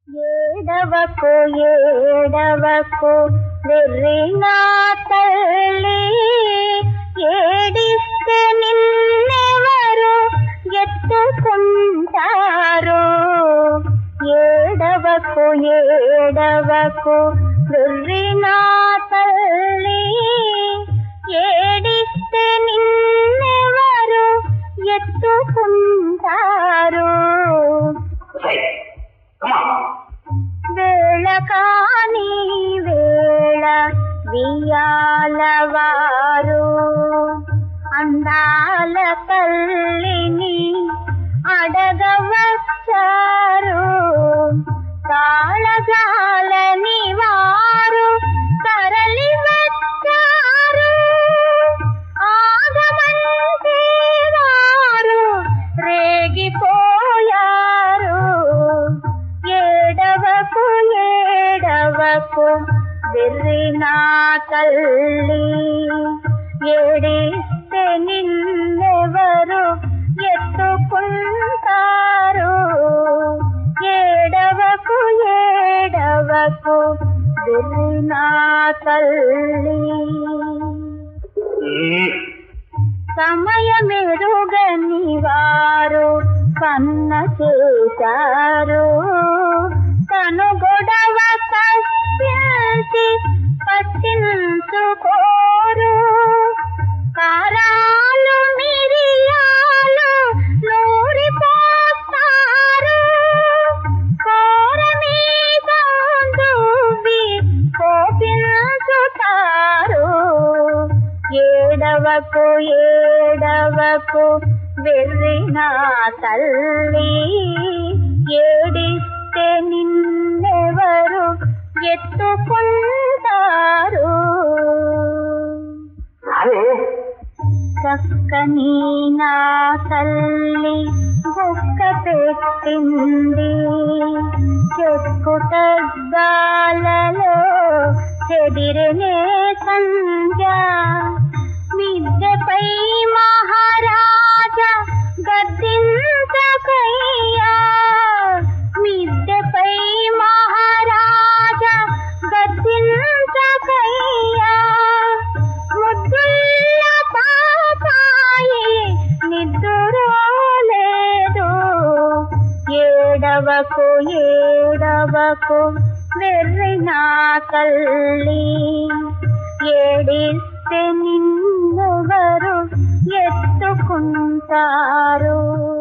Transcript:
ఏడవకు ఏడవకు వెర్రి నా తల్లి ఏడిస్తే నిన్నెవరు ఎత్తుకుంటారు ఏడవకు ఏడవకు వెర్రి నా తల్లి ఏడిస్తే నిన్నెవరు ఎత్తుకుంటారు Hey, come on. వేళ కాని వేళ వియాలవారు అందాల తల్లిని అడగవచ్చారు తాళజాలని వారు తరలి వచ్చారు ఆగమంటే వారు రేగిపోయారు ఏడవకు ఏడవకు వెర్రి నా తల్లి ఏడిస్తే నిన్నెవరు ఎత్తుకుంటారు ఏడవకు ఏడవకు వెర్రి నా తల్లి Mm. సమయమెరుగని వారు కన్న చేశారు తను గొడవ తప్పించి పట్టించుకోరు కారాలు మిరియాలు నూరిపోతారు కోర మీద దువ్వి కోపించుతారు ఏడవకు ఏడవకు వెర్రి నా తల్లి ఏడిస్తే నిన్నెవరు ఎత్తుకుంటారు అరే చక్కని నా తల్లి బుక్క పెట్టింది చెక్కుటద్దాలలో చెదిరనే సంజ మిద్దెపై మహారాజా గద్దించకయ్యా మిద్దెపై మహారాజా గద్దించకయ్యా ముద్దుల్ల పాపాయి నిద్దురోలేదు ఏడవకు ఏడవకు వెర్రి నా తల్లి ఏడిస్తే నిన్నెవరు ఎత్తుకుంటారు